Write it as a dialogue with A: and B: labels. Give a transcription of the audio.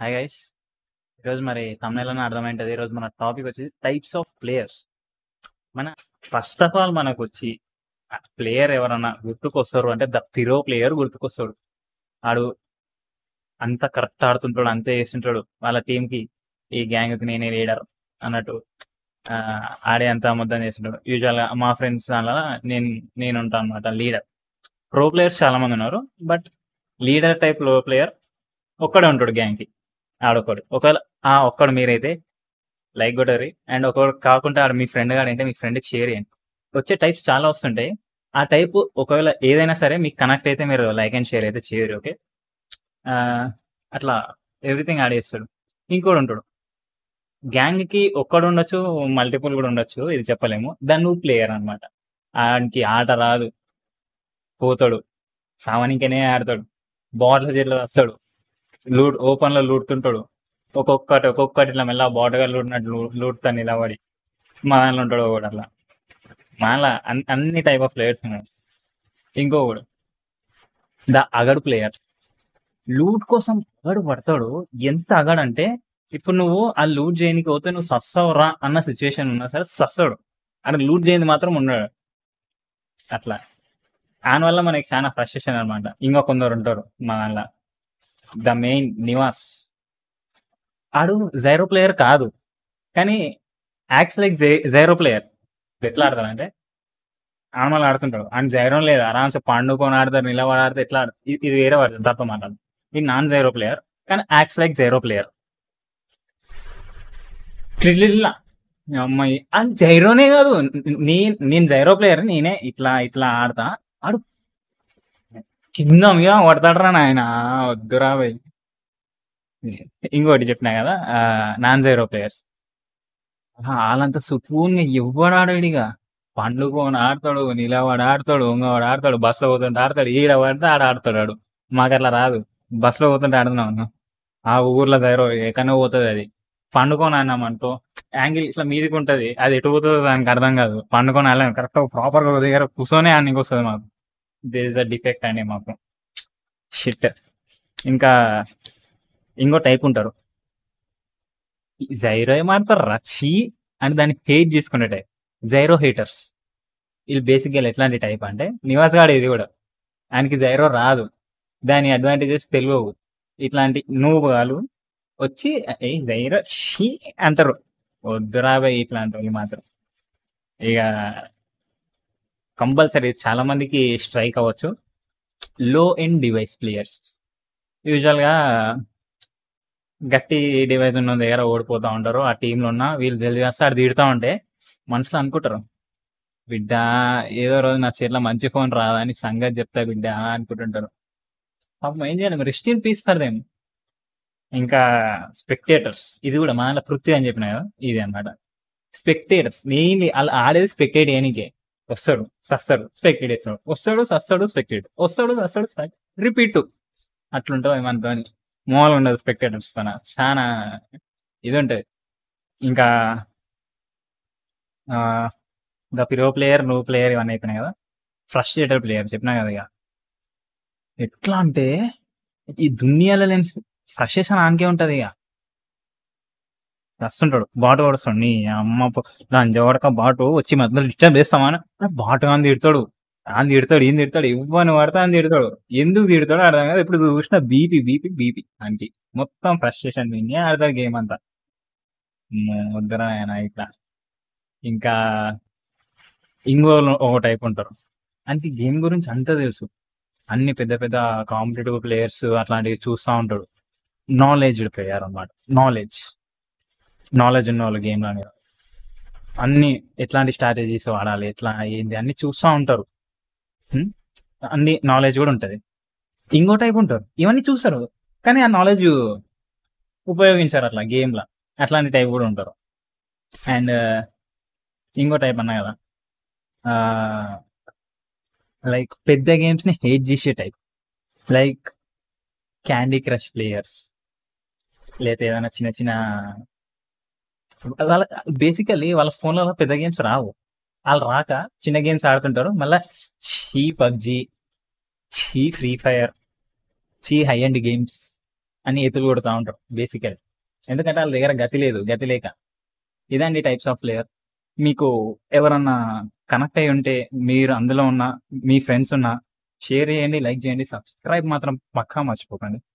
A: Hi guys ఈరోజు మరి తమిళలోనే అర్థమైంటది ఈరోజు మన టాపిక్ వచ్చి టైప్స్ ఆఫ్ ప్లేయర్స్ మన ఫస్ట్ ఆఫ్ ఆల్ మనకు వచ్చి ప్లేయర్ ఎవరన్నా గుర్తుకొస్తారు అంటే ద పిరో ప్లేయర్ గుర్తుకొస్తాడు ఆడు అంత కరెక్ట్ ఆడుతుంటాడు అంతే చేస్తుంటాడు వాళ్ళ టీం కి ఈ గ్యాంగ్ కి నేనే లీడర్ అన్నట్టు ఆ, ఆడే అంత ముద్దం చేస్తుంటాడు యూజువల్ గా మా ఫ్రెండ్స్ అలా నేను నేను ఉంటాను అనమాట లీడర్ ప్రో ప్లేయర్స్ చాలా మంది ఉన్నారు బట్ లీడర్ టైప్ లో ప్లేయర్ ఒక్కడే ఉంటాడు గ్యాంగ్ కి ఆడొక్కడు ఒకవేళ ఆ ఒక్కడు మీరైతే లైక్ కొట్టరి అండ్ ఒకడు కాకుండా ఆడ మీ ఫ్రెండ్ గాడు అంటే మీ ఫ్రెండ్కి షేర్ చేయండి వచ్చే టైప్స్ చాలా వస్తుంటాయి ఆ టైప్ ఒకవేళ ఏదైనా సరే మీకు కనెక్ట్ అయితే మీరు లైక్ అండ్ షేర్ అయితే చేయరు ఓకే అట్లా ఎవ్రీథింగ్ యాడ్ చేస్తాడు ఇంకోటి ఉంటాడు గ్యాంగ్ కి ఒక్కడు ఉండొచ్చు మల్టిపుల్ కూడా ఉండొచ్చు ఇది చెప్పలేము దాన్ని నువ్వు ప్లేయర్ అనమాట ఆడికి ఆట రాదు పోతాడు సామానికనే ఆడతాడు బాట్ల చేతిలో వస్తాడు లూట్ ఓపెన్ లో లూడుతుంటాడు ఒక్కొక్కటి ఒక్కొక్కటి ఇట్లా మెల్ల బాటగా లూడినట్టు లూడుతా నిలబడి మా దాంట్లో ఉంటాడు ఒకడు అట్లా మాలా అన్ని టైప్ ఆఫ్ ప్లేయర్స్ ఉన్నాయి ఇంకొకడు ద అగడు ప్లేయర్ లూట్ కోసం అగడు పడతాడు ఎంత అగడంటే ఇప్పుడు నువ్వు ఆ లూట్ చేయనికి పోతే నువ్వు సస్తావురా అన్న సిచ్యువేషన్ ఉన్నా సరే సస్తాడు అక్కడ లూట్ చేయని మాత్రం ఉన్నాడు అట్లా దాని వల్ల మనకి చాలా ఫ్రస్ట్రేషన్ అనమాట ఇంకా కొందరు ఉంటారు మా దాంట్లో ద మెయిన్ నివాస్ ఆడు జైరో ప్లేయర్ కాదు కానీ యాక్స్ లైక్ జైరో ప్లేయర్ ఎట్లా ఆడతాడంటే ఆడమల్ ఆడుతుంటాడు అండ్ జైరో లేదు ఆరామ్సే పండుకొని ఆడతారు నిలబడి ఆడితే ఎట్లా ఆడతారు ఇది ఇది వేరే వాడు తప్ప మాట్లాడు ఇది నాన్ జైరో ప్లేయర్ కానీ యాక్స్ లైక్ జైరో ప్లేయర్ ట్రిల్లా అమ్మాయి అది జైరోనే కాదు నీ నేను జైరో ప్లేయర్ నేనే ఇట్లా ఇట్లా ఆడతా ఆడు కింద మీద కొడతాడరా నాయన వద్దురా భయ్ ఇంకోటి చెప్పినా కదా నాన్ జైరో ప్లేయర్స్ వాళ్ళంతా సుకూన్గా ఎవ్వడు ఆడాడిగా పండుకొని ఆడతాడు నిలవాడు ఆడతాడు ఉంగవాడు ఆడతాడు బస్సులో పోతుంటే ఆడతాడు ఈడ పడితే ఆడ ఆడతాడు ఆడు మాకు అట్లా రాదు బస్సులో పోతుంటే ఆడుతున్నాం ఆ ఊర్లో జైరో ఎక్కడో పోతుంది అది పండుకొని ఆడినాం అనుకో యాంగిల్ ఇట్లా మీదికి ఉంటది అది ఎటు పోతుందో దానికి అర్థం కాదు పండుకొని వెళ్ళాము కరెక్ట్ ప్రాపర్ గా దగ్గర కూర్చొని ఆడనికి వస్తుంది మాకు దిస్ ఇస్ ద డిఫెక్ట్ అండి మాకు షిట్ ఇంకా ఇంకో టైప్ ఉంటారు జైరో ఏమాడతారు రచి అని దాన్ని హేట్ చేసుకునే టైప్ జైరో హేటర్స్ వీళ్ళు బేసిక్గా ఎట్లాంటి టైప్ అంటే నివాస్ గాడు ఇది కూడా ఆయనకి జైరో రాదు దాని అడ్వాంటేజెస్ తెలియవు ఇట్లాంటి నువ్వుగాలు వచ్చి ఏ జైరో షీ అంటారు వద్దురా బాయ్ ఇట్లాంటి వాళ్ళు మాత్రం ఇక కంపల్సరీ చాలా మందికి స్ట్రైక్ అవ్వచ్చు లో ఎండ్ డివైస్ ప్లేయర్స్ యూజువల్గా గట్టి డివైస్ ఉన్న దగ్గర ఓడిపోతూ ఉంటారు ఆ టీంలో ఉన్న వీళ్ళు తెలిసి ఆడు తిడుతూ ఉంటే మనసులో అనుకుంటారు బిడ్డ ఏదో రోజు నా చేతిలో మంచి ఫోన్ రాదని సంగతి చెప్తా బిడ్డ అనుకుంటుంటారు పాపం ఏం చేయాలి rest in peace for them ఇంకా స్పెక్టేటర్స్ ఇది కూడా మన పృథ్వీ అని చెప్పిన కదా ఇది అన్నమాట స్పెక్టేటర్స్ మెయిన్లీ అలా ఆడేది స్పెక్టేట్ చేయనికే వస్తాడు సస్తాడు స్పెక్టేట్ వేస్తాడు వస్తాడు సస్తాడు స్పెక్టేట్ వస్తాడు సస్తాడు స్పెక్ట్ రిపీట్ అట్లుంటుంది మనతో మామూలుగా ఉండదు స్పెక్టేటర్స్ తన చాలా ఇది ఉంటుంది ఇంకా the pro player no player ఇవన్నీ అయిపోయినాయి కదా ఫ్రస్ట్రేటర్ ప్లేయర్ చెప్పినా కదా ఇక ఎట్లా అంటే ఈ దునియాలో లేని ఫ్రస్ట్రేషన్ ఆనకే ఉంటది ఇక వస్తుంటాడు బాటు పడుస్తాడు నీ అమ్మ లంజవాడక బాటు వచ్చి మధ్యలో డిస్టర్బ్ చేస్తామని బాటు అని తిడతాడు అని తిడతాడు ఏం తిడతాడు ఇవ్వని పడతా అని తిడతాడు ఎందుకు తిడతాడు అర్థం కాదు ఇప్పుడు చూసిన బీపీ బీపీ బీపీ అంటే మొత్తం ఫ్రస్ట్రేషన్ విని ఆడతాడు గేమ్ అంతా వద్దరా ఆయన ఇట్లా ఇంకా ఇంకో ఒక టైప్ ఉంటారు అంటే గేమ్ గురించి అంతా తెలుసు అన్ని పెద్ద పెద్ద కాంపిటేటివ్ ప్లేయర్స్ అట్లాంటివి చూస్తూ ఉంటాడు నాలెడ్జ్ ప్లేయర్ అన్నమాట నాలెడ్జ్ నాలెడ్జ్ ఉన్న వాళ్ళు గేమ్ అనేది అన్ని ఎట్లాంటి స్ట్రాటజీస్ వాడాలి ఎట్లా ఏంటి అన్ని చూస్తూ ఉంటారు హ్మ్? అన్ని నాలెడ్జ్ కూడా ఉంటుంది ఇంకో టైప్ ఉంటారు ఇవన్నీ చూస్తారు కానీ ఆ నాలెడ్జ్ ఉపయోగించారు అట్లా గేమ్లో అట్లాంటి టైప్ కూడా ఉంటారు అండ్ ఇంకో టైప్ అన్నా కదా లైక్ పెద్ద గేమ్స్ ని హేట్ చేసే type like candy crush players లేదా ఏదైనా చిన్న చిన్న వాళ్ళ బేసికల్లీ వాళ్ళ ఫోన్లలో పెద్ద గేమ్స్ రావు వాళ్ళు రాక చిన్న గేమ్స్ ఆడుతుంటారు మళ్ళీ చీ పబ్జి చీ ఫ్రీ ఫైర్ చీ హై అండ్ గేమ్స్ అని ఎతులు కొడుతూ ఉంటారు బేసికల్ ఎందుకంటే వాళ్ళ దగ్గర గతి లేదు గతి లేక ఇదండి టైప్స్ ఆఫ్ ప్లేయర్ మీకు ఎవరన్నా కనెక్ట్ అయి ఉంటే మీరు అందులో ఉన్న మీ ఫ్రెండ్స్ ఉన్న షేర్ చేయండి లైక్ చేయండి సబ్స్క్రైబ్ మాత్రం పక్కా మర్చిపోకండి